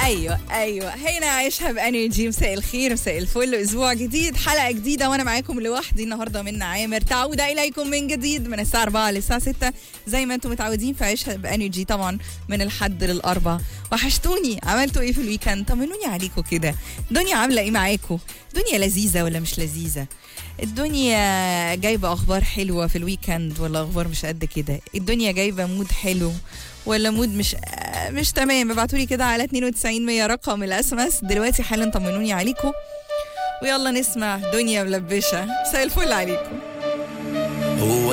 ايوه ايوه هنا عايشها بانرجي مساء الخير مساء الفل اسبوع جديد حلقه جديده وانا معاكم لوحدي النهارده من عامر تعودة اليكم من جديد من الساعه 4 للساعه 6 زي ما انتم متعودين في عيشها بانرجي طبعا من الحد للاربع وحشتوني عملتوا ايه في الويكند طمنوني عليكم كده الدنيا عامله ايه معاكم الدنيا لذيذه ولا مش لذيذه الدنيا جايبه اخبار حلوه في الويكند ولا اخبار مش قد كده الدنيا جايبه مود حلو ولا مود مش آه، مش تمام ابعتوا لي كده على 92 100 رقم الاس ام اس دلوقتي حالا طمنوني عليكم ويلا نسمع دنيا ملبشه مساء الفل عليكم هو